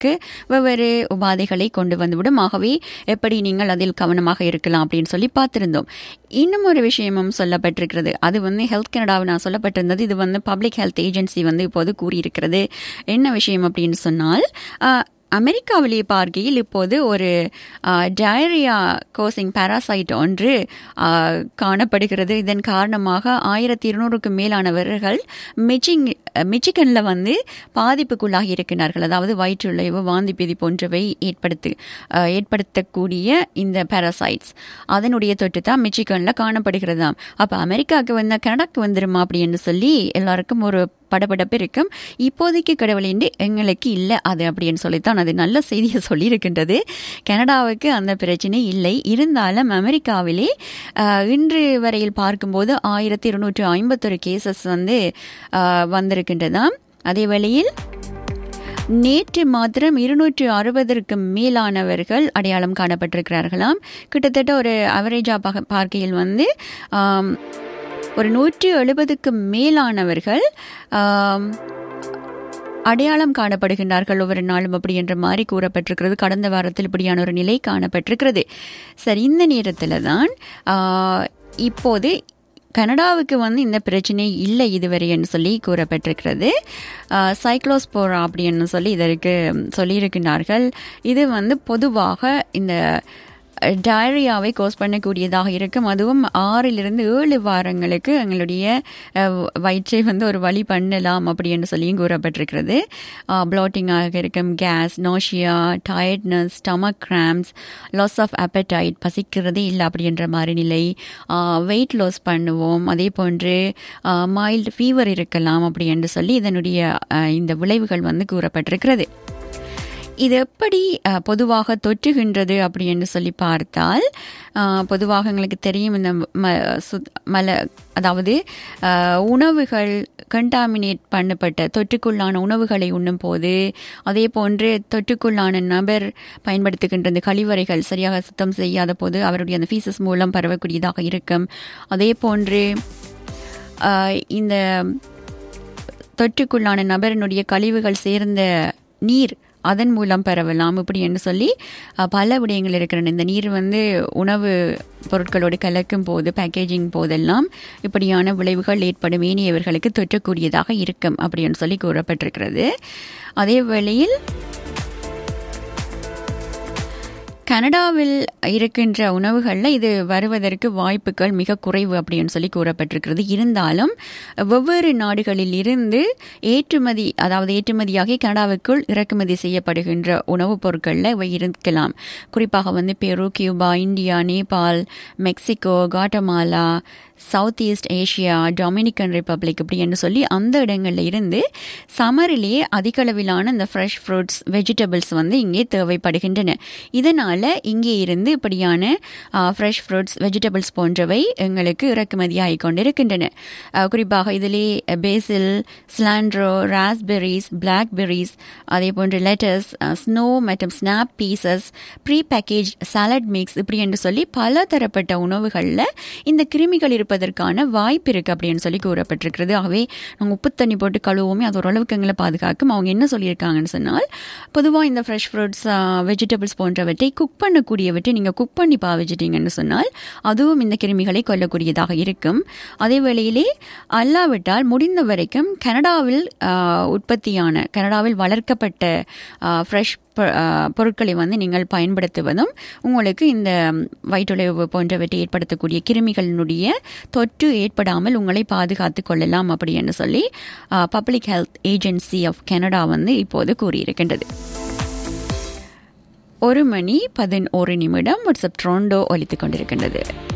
உங்களுக்கு வெவ்வேறு உபாதைகளை கொண்டு வந்துவிடும் ஆகவே எப்படி நீங்கள் அதில் கவனமாக இருக்கலாம் அப்படின்னு சொல்லி பார்த்திருந்தோம் இன்னும் ஒரு விஷயமும் சொல்லப்பட்டிருக்கிறது அது வந்து ஹெல்த் கனடாவில் நான் சொல்லப்பட்டிருந்தது இது வந்து பப்ளிக் ஹெல்த் ஏஜென்சி வந்து இப்போது கூறியிருக்கிறது என்ன விஷயம் அப்படின்னு சொன்னால் ஆஹ், அமெரிக்காவிலே பார்க்கையில் இப்போது ஒரு டயரியா கோசிங் பாராசைட் ஒன்று ஆ, காணப்படுகிறது இதன் காரணமாக ஆயிரத்தி இருநூறுக்கும் மேலானவர்கள் மிச்சிங் மிச்சிகனில் வந்து பாதிப்புக்குள்ளாகி இருக்கிறார்கள் அதாவது வயிற்றுழைவு வாந்தி பேதி போன்றவை ஏற்படுத்து ஆ, ஏற்படுத்தக்கூடிய இந்த பாராசைட்ஸ் அதனுடைய தொற்று தான் மிச்சிகனில் காணப்படுகிறதாம் அப்போ அமெரிக்காவுக்கு வந்த கனடாக்கு வந்துருமா அப்படின்னு சொல்லி எல்லாருக்கும் ஒரு படபடப்பு இருக்கும் இப்போதைக்கு கடவுளின்றி எங்களுக்கு இல்லை அது அப்படின்னு சொல்லித்தான் அது நல்ல செய்தியை சொல்லியிருக்கின்றது கனடாவுக்கு அந்த பிரச்சனை இல்லை இருந்தாலும் அமெரிக்காவிலே ஆஹ், இன்று வரையில் பார்க்கும்போது ஆயிரத்தி இருநூற்று ஐம்பத்தொரு கேசஸ் வந்து ஆஹ், வந்திருக்கின்றதாம் அதே வேளையில் நேற்று மாத்திரம் இருநூற்று அறுபதற்கு மேலானவர்கள் அடையாளம் காணப்பட்டிருக்கிறார்களாம் கிட்டத்தட்ட ஒரு அவரேஜா பார்க்கையில் வந்து ஆம், ஒரு நூற்றி எழுபதுக்கு மேலானவர்கள் ஆம், அடையாளம் காணப்படுகின்றார்கள் ஒவ்வொரு நாளும் அப்படி என்ற மாதிரி கூறப்பட்டிருக்கிறது கடந்த வாரத்தில் இப்படியான ஒரு நிலை காணப்பட்டிருக்கிறது சரி இந்த நேரத்தில் தான் ஆ, இப்போது கனடாவுக்கு வந்து இந்த பிரச்சனை இல்லை இதுவரைன்னு சொல்லி கூறப்பட்டிருக்கிறது சைக்ளோஸ்போரா அப்படின்னு சொல்லி இதற்கு சொல்லியிருக்கிறார்கள் இது வந்து பொதுவாக இந்த டயரியாவை கோஸ் பண்ணக்கூடியதாக இருக்கும் அதுவும் ஆறிலிருந்து ஏழு வாரங்களுக்கு எங்களுடைய அஹ், வயிற்றை வந்து ஒரு வழி பண்ணலாம் அப்படின்னு சொல்லியும் கூறப்பட்டிருக்கிறது ப்ளோட்டிங்காக இருக்கும் gas nausea tiredness stomach cramps loss of appetite பசிக்கிறதே இல்லை அப்படின்ற மாதிரி நிலை வெயிட் லாஸ் பண்ணுவோம் அதே போன்று மைல்டு ஃபீவர் இருக்கலாம் அப்படி என்று சொல்லி இதனுடைய அஹ், இந்த விளைவுகள் வந்து கூறப்பட்டிருக்கிறது இது எப்படி அஹ், பொதுவாக தொற்றுகின்றது அப்படி என்று சொல்லி பார்த்தால் அஹ், பொதுவாக எங்களுக்கு தெரியும் இந்த ம சுத் மல அதாவது அஹ், உணவுகள் கண்டாமினேட் பண்ணப்பட்ட தொற்றுக்குள்ளான உணவுகளை உண்ணும் போது அதே போன்று தொற்றுக்குள்ளான நபர் பயன்படுத்துகின்ற இந்த கழிவறைகள் சரியாக சுத்தம் செய்யாத போது அவருடைய அந்த ஃபீசஸ் மூலம் பரவக்கூடியதாக இருக்கும் அதே போன்று அஹ், இந்த தொற்றுக்குள்ளான நபரினுடைய கழிவுகள் சேர்ந்த நீர் அதன் மூலம் பரவலாம் இப்படி என்று சொல்லி அஹ், பல விடயங்கள் இருக்கிறன இந்த நீர் வந்து உணவு பொருட்களோடு கலக்கும் போது பேக்கேஜிங் போதெல்லாம் இப்படியான விளைவுகள் ஏற்படும் ஏனையவர்களுக்கு தொற்றக்கூடியதாக இருக்கும் அப்படின்னு சொல்லி கூறப்பட்டிருக்கிறது அதே வேளையில் கனடாவில் இருக்கின்ற உணவுகளில் இது வருவதற்கு வாய்ப்புகள் மிக குறைவு அப்படின்னு சொல்லி கூறப்பட்டிருக்கிறது இருந்தாலும் வெவ்வேறு நாடுகளில் இருந்து ஏற்றுமதி அதாவது ஏற்றுமதியாகி கனடாவுக்குள் இறக்குமதி செய்யப்படுகின்ற உணவுப் பொருட்களில் இவை இருக்கலாம் குறிப்பாக வந்து Peru Cuba India Nepal Mexico Guatemala South East Asia Dominican Republic இப்படி என்று சொல்லி அந்த இடங்கள்ல இருந்து சமரிலேயே அதிக அளவிலான இந்த ஃப்ரெஷ் ஃப்ரூட்ஸ் வெஜிடபிள்ஸ் வந்து இங்கே தேவைப்படுகின்றன இதனால இங்கே இருந்து இப்படியான ஃப்ரெஷ் ஃப்ரூட்ஸ் வெஜிடபிள்ஸ் போன்றவை எங்களுக்கு இறக்குமதி ஆகிக் கொண்டிருக்கின்றன அஹ், குறிப்பாக இதிலே பேசில் ஸ்லாண்ட்ரோ ராஸ்பெரிஸ் பிளாக்பெரிஸ் அதே போன்று லெட்டஸ் ஸ்னோ மற்றும் snap peas pre package salad mix இப்படி என்று சொல்லி பல தரப்பட்ட உணவுகளில் இந்த கிருமிகள் இருப்பதற்கான வாய்ப்பு இருக்கு அப்படின்னு சொல்லி கூறப்பட்டிருக்கிறது ஆகவே நாங்கள் உப்பு தண்ணி போட்டு கழுவோமே அது ஓரளவுக்கு எங்களை பாதுகாக்கும் அவங்க என்ன சொல்லியிருக்காங்கன்னு சொன்னால் பொதுவாக இந்த ஃப்ரெஷ் ஃப்ரூட்ஸ் வெஜிடபிள்ஸ் போன்றவற்றை குக் பண்ணக்கூடியவற்றை நீங்கள் குக் பண்ணி பாவிச்சிட்டீங்கன்னு சொன்னால் அதுவும் இந்த கிருமிகளை கொல்லக்கூடியதாக இருக்கும் அதே வேளையிலே அல்லாவிட்டால் முடிந்த வரைக்கும் கனடாவில் ஆஹ், உற்பத்தியான கனடாவில் வளர்க்கப்பட்ட ஃப்ரெஷ் பொருட்களை வந்து நீங்கள் பயன்படுத்துவதும் உங்களுக்கு இந்த வயிற்றுளைவு போன்றவற்றை ஏற்படுத்தக்கூடிய கிருமிகளினுடைய தொற்று ஏற்படாமல் உங்களை பாதுகாத்து கொள்ளலாம் அப்படி என்று சொல்லி public health agency of Canada வந்து இப்போது கூறியிருக்கின்றது ஒரு மணி பதினோரு நிமிடம் வாட்ஸ்அப் ட்ரோண்டோ ஒலித்துக் கொண்டிருக்கின்றது